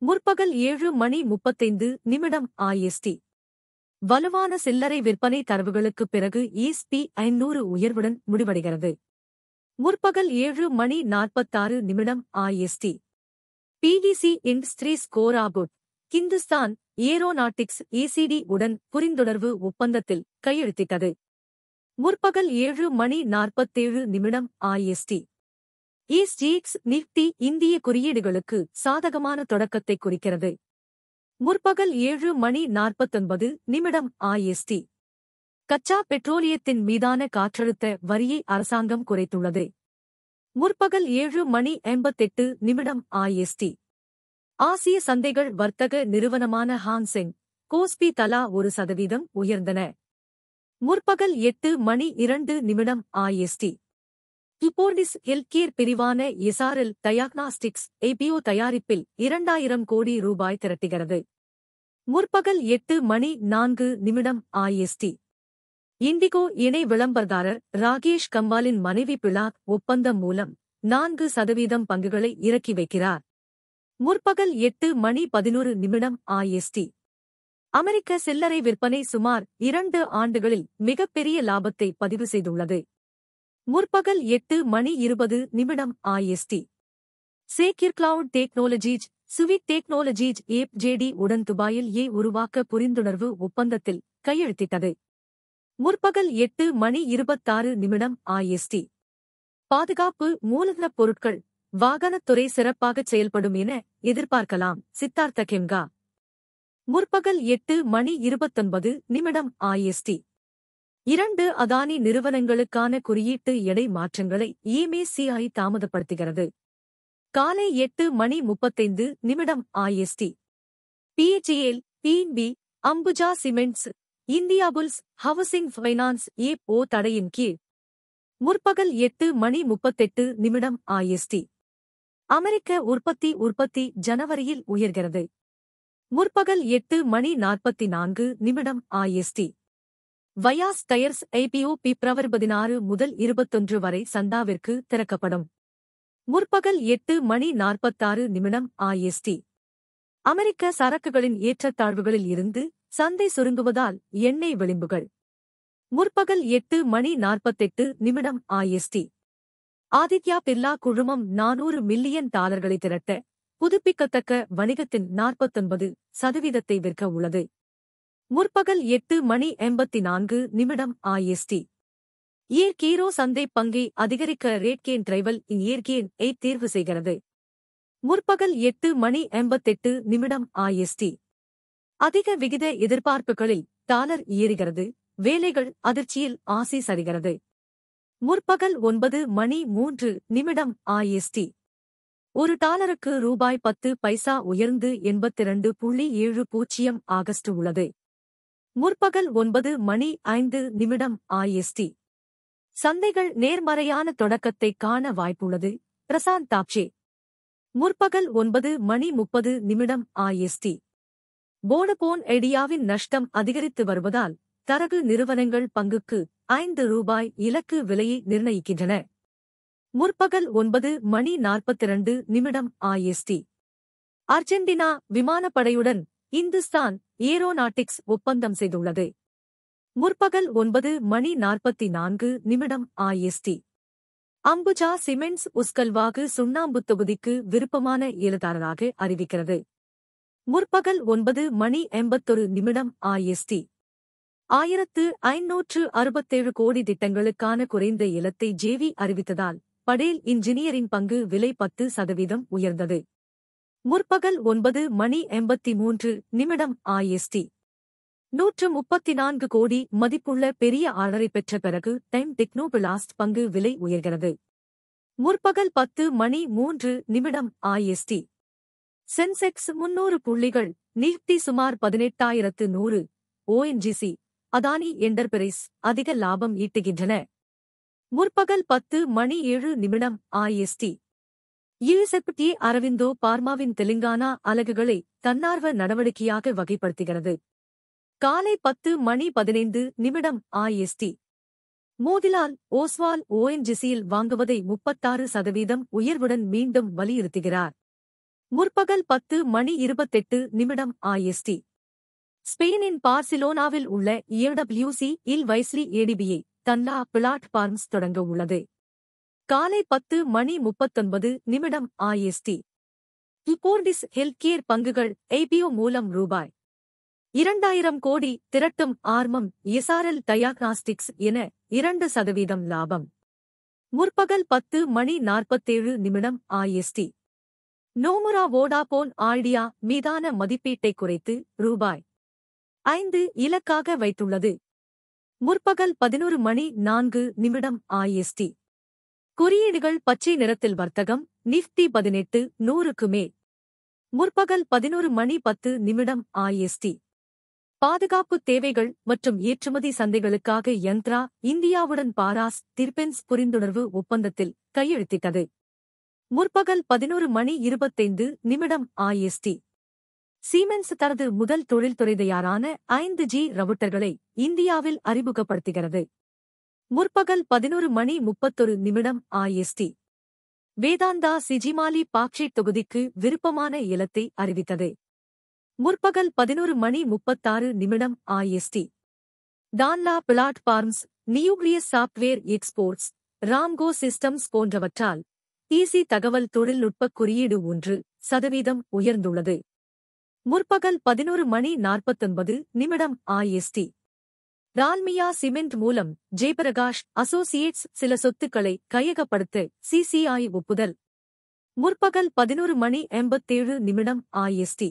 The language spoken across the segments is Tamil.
முற்பகல் ஏழு மணி முப்பத்தைந்து நிமிடம் ஆர்எஸ்டி வலுவான சில்லறை விற்பனை தரவுகளுக்குப் பிறகு ஈஸ்பி ஐநூறு உயர்வுடன் முடிவடைகிறது முற்பகல் ஏழு மணி நாற்பத்தாறு நிமிடம் RST PVC industries Koraput Hindustan aeronautics ஏசிடி உடன் புரிந்துணர்வு ஒப்பந்தத்தில் கையெழுத்திட்டது முற்பகல் ஏழு மணி நாற்பத்தேழு நிமிடம் ஆர்எஸ்டி ஈஸ்டிஎக்ஸ் நிப்டி இந்திய குறியீடுகளுக்கு சாதகமான தொடக்கத்தை குறிக்கிறது முற்பகல் ஏழு மணி நாற்பத்தொன்பது நிமிடம் ஆர்எஸ்டி கச்சா பெட்ரோலியத்தின் மீதான காற்றழுத்த வரியை அரசாங்கம் குறைத்துள்ளது முற்பகல் ஏழு மணி எண்பத்தெட்டு நிமிடம் ஆர்எஸ்டி ஆசிய சந்தைகள் வர்த்தக நிறுவனமான ஹான்செங் கோஸ்பி தலா ஒரு சதவீதம் உயர்ந்தன முற்பகல் எட்டு மணி இரண்டு நிமிடம் ஆர்எஸ்டி இப்போர்டிஸ் ஹெல்த்கேர் பிரிவான எஸ்ஆர்எல் டயாக்னாஸ்டிக்ஸ் ஏபிஓ தயாரிப்பில் இரண்டாயிரம் கோடி ரூபாய் திரட்டுகிறது முற்பகல் எட்டு மணி நான்கு நிமிடம் ஆர்எஸ்டி இண்டிகோ இணை விளம்பரதாரர் ராகேஷ் கம்பாலின் மனைவி பிளாக் ஒப்பந்தம் மூலம் நான்கு சதவீதம் பங்குகளை இறக்கி வைக்கிறார் முற்பகல் எட்டு மணி பதினொரு நிமிடம் ஆர்எஸ்டி அமெரிக்க சில்லறை விற்பனை சுமார் இரண்டு ஆண்டுகளில் மிகப்பெரிய லாபத்தை பதிவு செய்துள்ளது முற்பகல் எட்டு மணி இருபது நிமிடம் ஆர்எஸ்டி சேக்கிர் கிளவுட் டெக்னாலஜீஸ் சுவிட் டெக்னாலஜீஸ் ஏப் ஜேடி உடன் துபாயில் ஏ உருவாக்க புரிந்துணர்வு ஒப்பந்தத்தில் கையெழுத்திட்டது முற்பகல் எட்டு மணி இருபத்தாறு நிமிடம் ஆர்எஸ்டி பாதுகாப்பு மூலதனப் பொருட்கள் வாகனத்துறை சிறப்பாகச் செயல்படும் என எதிர்பார்க்கலாம் சித்தார்த்த கெம்கா முற்பகல் எட்டு மணி இருபத்தொன்பது நிமிடம் ஆர்எஸ்டி இரண்டு அதானி நிறுவனங்களுக்கான குறியீட்டு எடை மாற்றங்களை இஎம்ஏசிஐ தாமதப்படுத்துகிறது காலை எட்டு மணி முப்பத்தைந்து நிமிடம் RST BHEL PNB Ambuja cements India bulls housing finance ஏ ஓ தடையின் கீழ் முற்பகல் எட்டு மணி முப்பத்தெட்டு நிமிடம் ஆர்எஸ்டி அமெரிக்க உற்பத்தி உற்பத்தி ஜனவரியில் உயர்கிறது முற்பகல் எட்டு மணி நாற்பத்தி நான்கு நிமிடம் ஆர்எஸ்டி வயாஸ் டயர்ஸ் ஐபிஓ பிப்ரவரி பதினாறு முதல் இருபத்தொன்று வரை சந்தாவிற்கு திறக்கப்படும் முற்பகல் எட்டு மணி நாற்பத்தாறு நிமிடம் ஆர்எஸ்டி அமெரிக்க சரக்குகளின் ஏற்றத்தாழ்வுகளில் இருந்து சந்தை சுருங்குவதால் எண்ணெய் விளிம்புகள் முற்பகல் எட்டு மணி நாற்பத்தெட்டு நிமிடம் ஆர்எஸ்டி ஆதித்யா பிர்லா குழுமம் நானூறு மில்லியன் டாலர்களை திரட்ட புதுப்பிக்கத்தக்க வணிகத்தின் நாற்பத்தொன்பது சதவீதத்தை விற்க உள்ளது முற்பகல் எட்டு மணி எண்பத்தி நான்கு நிமிடம் ஆர்எஸ்டி இயற்கீரோ சந்தை பங்கை அதிகரிக்க ரேட்கேன் டிரைவல் இன் இயற்கேன் ஐ தேர்வு செய்கிறது முற்பகல் எட்டு மணி எண்பத்தெட்டு நிமிடம் ஆர்எஸ்டி அதிக விகித எதிர்பார்ப்புகளில் டாலர் ஏறுகிறது வேலைகள் அதிர்ச்சியில் ஆசி சரிகிறது முற்பகல் ஒன்பது மணி மூன்று நிமிடம் ஆர்எஸ்டி ஒரு டாலருக்கு ரூபாய் பத்து பைசா உயர்ந்து எண்பத்திரண்டு புள்ளி ஏழு பூஜ்ஜியம் ஆகஸ்ட் உள்ளது முற்பகல் ஒன்பது மணி ஐந்து நிமிடம் ஆர்எஸ்டி சந்தைகள் நேர்மறையான தொடக்கத்தை காண வாய்ப்புள்ளது பிரசாந்த் தாப்சே முற்பகல் ஒன்பது மணி முப்பது நிமிடம் ஆர்எஸ்டி போனபோன் ஐடியாவின் நஷ்டம் அதிகரித்து வருவதால் தரகு நிறுவனங்கள் பங்குக்கு ஐந்து ரூபாய் இலக்கு விலையை நிர்ணயிக்கின்றன முற்பகல் ஒன்பது மணி நாற்பத்திரண்டு நிமிடம் ஆர்எஸ்டி அர்ஜென்டினா விமானப்படையுடன் இந்துஸ்தான் ஏரோநாட்டிக்ஸ் ஒப்பந்தம் செய்துள்ளது முற்பகல் ஒன்பது மணி நாற்பத்தி நான்கு நிமிடம் ஆர்எஸ்டி அம்புஜா சிமெண்ட்ஸ் உஸ்கல்வாகு சுண்ணாம்பு தொகுதிக்கு விருப்பமான ஏலதாரராக அறிவிக்கிறது முற்பகல் ஒன்பது மணி எண்பத்தொரு நிமிடம் ஆர்எஸ்டி ஆயிரத்து ஐநூற்று அறுபத்தேழு கோடி திட்டங்களுக்கான குறைந்த இலத்தை ஜேவி அறிவித்ததால் படேல் இன்ஜினியரின் பங்கு விலை பத்து சதவீதம் உயர்ந்தது முற்பகல் ஒன்பது மணி எண்பத்தி மூன்று நிமிடம் ஆர்எஸ்டி நூற்று முப்பத்தி நான்கு கோடி மதிப்புள்ள பெரிய ஆர்டரை பெற்ற பிறகு டைம் டெக்னோபிளாஸ்ட் பங்கு விலை உயர்கிறது முற்பகல் பத்து மணி மூன்று நிமிடம் ஆர்எஸ்டி சென்செக்ஸ் முன்னூறு புள்ளிகள் நிஃப்டி சுமார் பதினெட்டாயிரத்து நூறு ஓஎன்ஜிசி அதானி என்டர்பிரைஸ் அதிக லாபம் ஈட்டுகின்றன முற்பகல் பத்து மணி ஏழு நிமிடம் ஆர்எஸ்டி யுஎஸ்எப்டி அரவிந்தோ பார்மாவின் தெலுங்கானா அலகுகளை தன்னார்வ நடவடிக்கையாக வகைப்படுத்துகிறது காலை பத்து மணி பதினைந்து நிமிடம் ஆர்எஸ்டி மோதிலால் ஓஸ்வால் ஓஎன்ஜிசியில் வாங்குவதை முப்பத்தாறு சதவீதம் உயர்வுடன் மீண்டும் வலியுறுத்துகிறார் முற்பகல் பத்து மணி இருபத்தெட்டு நிமிடம் ஐஎஸ்டி ஸ்பெயினின் பார்சிலோனாவில் உள்ள ஏடபிள்யூசி இல் வைஸ்லி ஏடிபியை தன்லா பிளாட்ஃபார்ம்ஸ் தொடங்க உள்ளது காலை பத்து மணி முப்பத்தொன்பது நிமிடம் ஐஎஸ்டி இப்போர்டிஸ் ஹெல்த்கேர் பங்குகள் ஐபிஓ மூலம் ரூபாய் இரண்டாயிரம் கோடி திரட்டும் ஆர்மம் எஸ்ஆர்எல் டயாக்னாஸ்டிக்ஸ் என இரண்டு சதவீதம் லாபம் முற்பகல் பத்து மணி நாற்பத்தேழு நிமிடம் ஐஎஸ்டி நோமுரா வோடாபோன் ஆல்டியா மீதான மதிப்பீட்டை குறைத்து ரூபாய் ஐந்து இலக்காக வைத்துள்ளது முற்பகல் பதினொரு மணி நான்கு நிமிடம் ஐஎஸ்டி குறியீடுகள் பச்சை நிறத்தில் வர்த்தகம் நிஃப்டி பதினெட்டு நூறுக்கு மேல் முற்பகல் பதினொரு மணி பத்து நிமிடம் ஐஎஸ்டி பாதுகாப்பு தேவைகள் மற்றும் ஏற்றுமதி சந்தைகளுக்காக யந்த்ரா இந்தியாவுடன் பாராஸ் டிர்பென்ஸ் புரிந்துணர்வு ஒப்பந்தத்தில் கையெழுத்திட்டது முற்பகல் பதினொரு மணி இருபத்தைந்து நிமிடம் ஐஎஸ்டி சீமென்ஸ் தனது முதல் தொழில்துறை தயாரான ஐந்து ஜி ரவுட்டர்களை இந்தியாவில் அறிமுகப்படுத்துகிறது முற்பகல் பதினொரு மணி முப்பத்தொரு நிமிடம் ஐஎஸ்டி வேதாந்தா சிஜிமாலி பாக்ஷைட் தொகுதிக்கு விருப்பமான இலத்தை அறிவித்தது முற்பகல் பதினொரு மணி முப்பத்தாறு நிமிடம் IST Tanla platforms nucleus software exports Ramco systems போன்றவற்றால் ஈசி தகவல் தொழில்நுட்ப குறியீடு ஒன்று சதவீதம் உயர்ந்துள்ளது முற்பகல் பதினொரு மணி நாற்பத்தொன்பது நிமிடம் ஐஎஸ்டி ரால்மியா சிமெண்ட் மூலம் ஜெயபிரகாஷ் அசோசியேட்ஸ் சில சொத்துக்களை கையகப்படுத்த சிசிஐ ஒப்புதல் முற்பகல் பதினொரு மணி எண்பத்தேழு நிமிடம் IST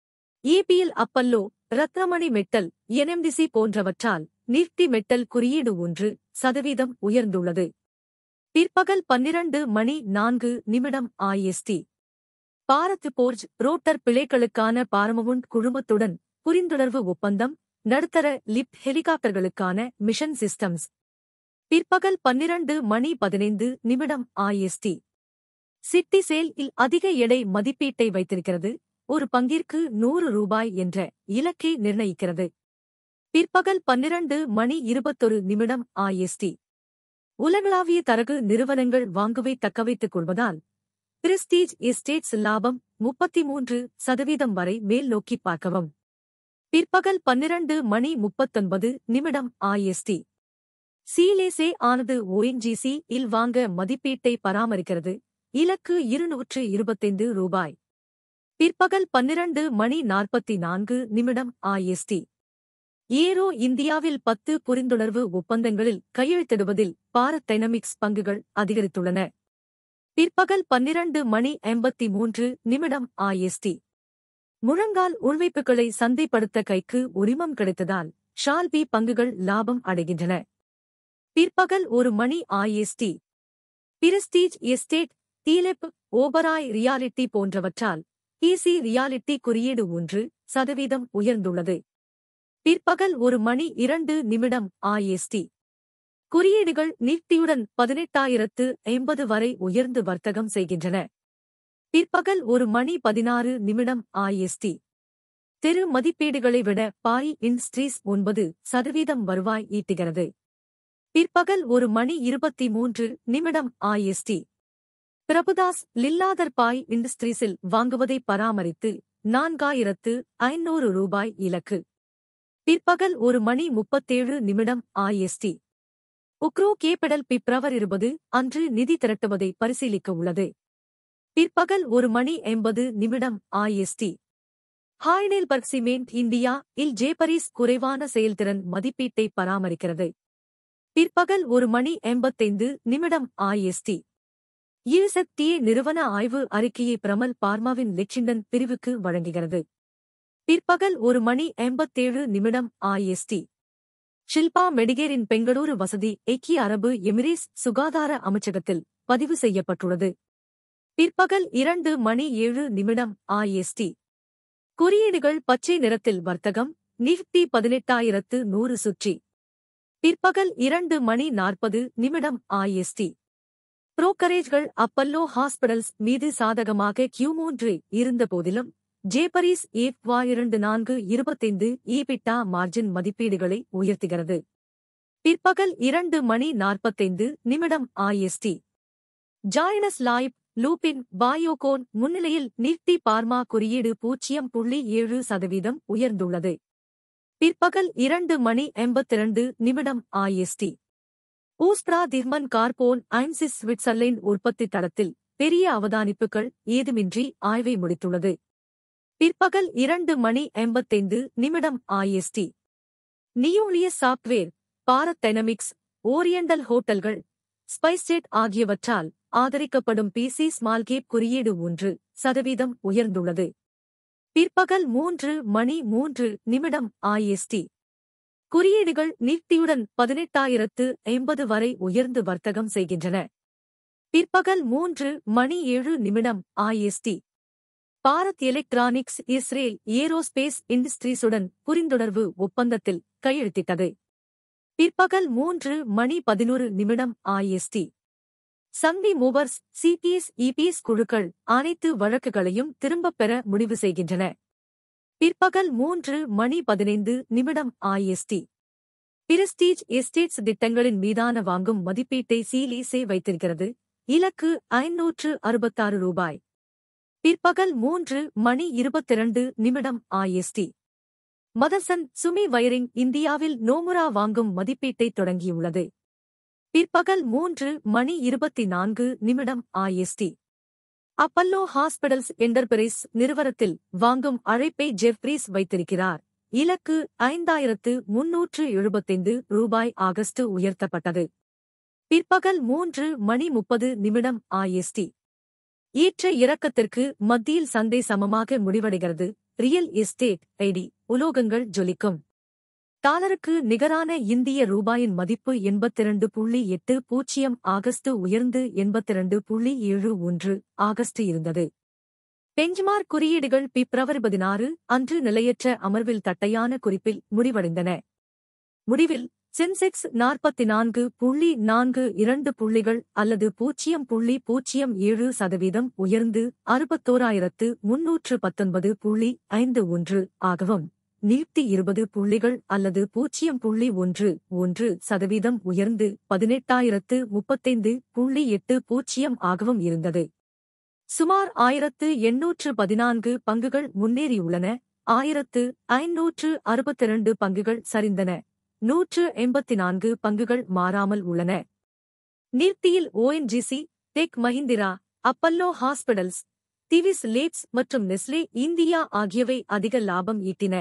APL Apollo Ratnamani metal NMDC போன்றவற்றால் நிஃப்டி மெட்டல் குறியீடு ஒன்று சதவீதம் உயர்ந்துள்ளது பிற்பகல் பன்னிரண்டு மணி நான்கு நிமிடம் ஐஎஸ்டி பாரத் போர்ஜ் ரோட்டர் பிழைகளுக்கான பாரமவுண்ட் குழுமத்துடன் புரிந்துணர்வு ஒப்பந்தம் நடுத்தர லிப்ட் ஹெலிகாப்டர்களுக்கான மிஷன் சிஸ்டம்ஸ் பிற்பகல் பன்னிரண்டு மணி பதினைந்து நிமிடம் ஐஎஸ்டி சிட்டி சேல் இல் அதிக எடை மதிப்பீட்டை வைத்திருக்கிறது ஒரு பங்கிற்கு நூறு ரூபாய் என்ற இலக்கை நிர்ணயிக்கிறது பிற்பகல் பன்னிரண்டு மணி இருபத்தொரு நிமிடம் ஐஎஸ்டி உலகளாவிய தரகு நிறுவனங்கள் வாங்குவை தக்கவைத்துக் கொள்வதால் பிரிஸ்டீஜ் எஸ்டேட்ஸ் லாபம் முப்பத்தி மூன்று சதவீதம் வரை மேல் நோக்கி பார்க்கவும் பிற்பகல் பன்னிரண்டு மணி முப்பத்தொன்பது நிமிடம் ஐஎஸ்டி சீலேசே ஆனது ஓஎன்ஜிசி இல் வாங்க மதிப்பீட்டை பராமரிக்கிறது இலக்கு இருநூற்று இருபத்தைந்து ரூபாய் பிற்பகல் பன்னிரண்டு மணி நாற்பத்தி நான்கு நிமிடம் ஐஎஸ்டி ஏரோ இந்தியாவில் பத்து புரிந்துணர்வு ஒப்பந்தங்களில் கையெழுத்திடுவதில் பாரத் டைனமிக்ஸ் பங்குகள் அதிகரித்துள்ளன பிற்பகல் பன்னிரண்டு மணி எண்பத்தி மூன்று நிமிடம் ஐஎஸ்டி முழங்கால் உள்வைப்புகளை சந்தைப்படுத்த கைக்கு உரிமம் கிடைத்ததால் ஷால்பி பங்குகள் லாபம் அடைகின்றன பிற்பகல் ஒரு மணி ஐஎஸ்டி பிரஸ்டீஜ் எஸ்டேட் தீலெப் ஓபராய் ரியாலிட்டி போன்றவற்றால் ஈசி ரியாலிட்டி குறியீடு ஒன்று சதவீதம் உயர்ந்துள்ளது பிற்பகல் ஒரு மணி இரண்டு நிமிடம் ஐஎஸ்டி குறியீடுகள் நிஃப்டியுடன் பதினெட்டாயிரத்து ஐம்பது வரை உயர்ந்து வர்த்தகம் செய்கின்றன பிற்பகல் ஒரு மணி பதினாறு நிமிடம் ஐஎஸ்டி தெரு மதிப்பீடுகளை விட பாய் இன்ஸ்ட்ரீஸ் ஒன்பது சதவீதம் வருவாய் ஈட்டுகிறது பிற்பகல் ஒரு மணி இருபத்தி மூன்று நிமிடம் ஐஎஸ்டி பிரபுதாஸ் லில்லாதர் பாய் இண்டஸ்ட்ரீஸில் வாங்குவதை பராமரித்து நான்காயிரத்து ஐநூறு ரூபாய் இலக்கு பிற்பகல் ஒரு மணி முப்பத்தேழு நிமிடம் ஐஎஸ்டி உக்ரோ கேபிடல் பிப்ரவர் இருபது அன்று நிதி திரட்டுவதை பரிசீலிக்க உள்ளது பிற்பகல் ஒரு மணி எண்பது நிமிடம் ஐஎஸ்டி ஹாய்டெல்பர்க் சிமெண்ட் இந்தியா இல் ஜேபரிஸ் குறைவான செயல்திறன் மதிப்பீட்டை பராமரிக்கிறது பிற்பகல் ஒரு மணி எண்பத்தைந்து நிமிடம் ஐஎஸ்டி ஈசக்தியே நிறுவன ஆய்வு அறிக்கையை பிரமல் பார்மாவின் லெக்சிண்டன் பிரிவுக்கு வழங்குகிறது பிற்பகல் ஒரு மணி எண்பத்தேழு நிமிடம் ஐஎஸ்டி ஷில்பா மெடிகேரின் பெங்களூரு வசதி ஐக்கிய அரபு எமிரேஸ் சுகாதார அமைச்சகத்தில் பதிவு செய்யப்பட்டுள்ளது பிற்பகல் இரண்டு மணி ஏழு நிமிடம் ஐஎஸ்டி குறியீடுகள் பச்சை நிறத்தில் வர்த்தகம் நிஃப்டி பதினெட்டாயிரத்து நூறு சுற்றி பிற்பகல் இரண்டு மணி நாற்பது நிமிடம் ஐஎஸ்டி புரோக்கரேஜ்கள் அப்பல்லோ ஹாஸ்பிடல்ஸ் மீது சாதகமாக கியூ மூன்று இருந்தபோதிலும் ஜேபரிஸ் ஏப் வா இரண்டு நான்கு இருபத்தைந்து ஈபிட்டா மார்ஜின் மதிப்பீடுகளை உயர்த்துகிறது பிற்பகல் இரண்டு மணி நாற்பத்தைந்து நிமிடம் ஐஎஸ்டி ஜாயினஸ் லாய்ப் லூபின் பாயோகோன் முன்னிலையில் நிஃப்டி பார்மா குறியீடு பூஜ்ஜியம் புள்ளி ஏழு சதவீதம் உயர்ந்துள்ளது பிற்பகல் இரண்டு மணி எண்பத்திரண்டு நிமிடம் ஐஎஸ்டி ஊஸ்ட்ரா திர்மன் கார்போன் ஐன்சிஸ் சுவிட்சர்லேண்ட் உற்பத்தி தளத்தில் பெரிய அவதானிப்புகள் ஏதுமின்றி ஆய்வை முடித்துள்ளது பிற்பகல் இரண்டு மணி எண்பத்தைந்து நிமிடம் IST nucleus software Bharat dynamics oriental ஹோட்டல்கள் ஸ்பைஸ்ஜெட் ஆகியவற்றால் ஆதரிக்கப்படும் பிசி ஸ்மால்கேப் குறியீடு ஒன்று சதவீதம் உயர்ந்துள்ளது பிற்பகல் மூன்று மணி மூன்று நிமிடம் ஐஎஸ்டி குறியீடுகள் நிஃப்டியுடன் பதினெட்டாயிரத்து ஐம்பது வரை உயர்ந்து வர்த்தகம் செய்கின்றன பிற்பகல் மூன்று மணி ஏழு நிமிடம் IST Bharat electronics Israel aerospace இண்டஸ்ட்ரீஸுடன் புரிந்துணர்வு ஒப்பந்தத்தில் கையெழுத்திட்டது பிற்பகல் மூன்று மணி பதினொரு நிமிடம் ஐஎஸ்டி சந்தி மூவர்ஸ் சிபிஎஸ் இபிஎஸ் குழுக்கள் அனைத்து வழக்குகளையும் திரும்பப் பெற முடிவு செய்கின்றன பிற்பகல் மூன்று மணி பதினைந்து நிமிடம் ஐஎஸ்டி பிரஸ்டீஜ் எஸ்டேட்ஸ் திட்டங்களின் மீதான வாங்கும் மதிப்பீட்டை சீலீசே வைத்திருக்கிறது இலக்கு ஐநூற்று அறுபத்தாறு ரூபாய் பிற்பகல் மூன்று மணி இருபத்திரண்டு நிமிடம் ஐஎஸ்டி மதர்சன் சுமி வயரிங் இந்தியாவில் நோமுரா வாங்கும் மதிப்பீட்டை தொடங்கியுள்ளது பிற்பகல் மூன்று மணி இருபத்தி நான்கு நிமிடம் ஐஎஸ்டி அப்பல்லோ ஹாஸ்பிடல்ஸ் என்டர்பிரைஸ் நிறுவனத்தில் வாங்கும் அழைப்பை ஜெஃப்ரீஸ் வைத்திருக்கிறார் இலக்கு ஐந்தாயிரத்து முன்னூற்று எழுபத்தைந்து ரூபாய் ஆகஸ்ட் உயர்த்தப்பட்டது பிற்பகல் மூன்று மணி முப்பது நிமிடம் ஐஎஸ்டி ஈற்ற இறக்கத்திற்கு மத்தியில் சந்தை சமமாக முடிவடைகிறது ரியல் எஸ்டேட் ஐடி உலோகங்கள் ஜொலிக்கும் டாலருக்கு நிகரான இந்திய ரூபாயின் மதிப்பு எண்பத்திரண்டு புள்ளி எட்டு பூஜ்ஜியம் ஆகஸ்ட் உயர்ந்து எண்பத்திரண்டு புள்ளி ஏழு ஒன்று ஆகஸ்ட் இருந்தது பெஞ்ச்மார்க் குறியீடுகள் பிப்ரவரி பதினாறு அன்று நிலையற்ற அமர்வில் தட்டையான குறிப்பில் முடிவடைந்தன முடிவில் சென்செக்ஸ் நாற்பத்தி நான்கு புள்ளி நான்கு இரண்டு புள்ளிகள் அல்லது பூஜ்ஜியம் புள்ளி பூஜ்ஜியம் ஏழு சதவீதம் உயர்ந்து அறுபத்தோராயிரத்து முன்னூற்று பத்தொன்பது புள்ளி ஐந்து ஒன்று ஆகவும் நிஃப்டி இருபது புள்ளிகள் அல்லது பூஜ்ஜியம் புள்ளி ஒன்று ஒன்று சதவீதம் உயர்ந்து பதினெட்டாயிரத்து முப்பத்தைந்து புள்ளி எட்டு பூஜ்ஜியம் ஆகவும் இருந்தது சுமார் ஆயிரத்து எண்ணூற்று பதினான்கு பங்குகள் முன்னேறியுள்ளன ஆயிரத்து ஐநூற்று அறுபத்திரண்டு பங்குகள் சரிந்தன நூற்று எண்பத்தி நான்கு பங்குகள் மாறாமல் உள்ளன நிஃப்டியில் ONGC tech Mahindra Apollo hospitals Divi's labs மற்றும் நெஸ்லே இந்தியா ஆகியவை அதிக லாபம் ஈட்டின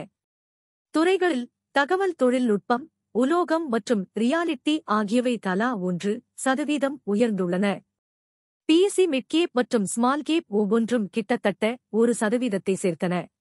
துறைகளில் தகவல் தொழில்நுட்பம் உலோகம் மற்றும் ரியாலிட்டி ஆகியவை தலா ஒன்று சதவீதம் உயர்ந்துள்ளன பிஎஸ்சி மிட்கேப் மற்றும் ஸ்மால் கேப் ஒவ்வொன்றும் கிட்டத்தட்ட ஒரு சதவீதத்தை சேர்த்தன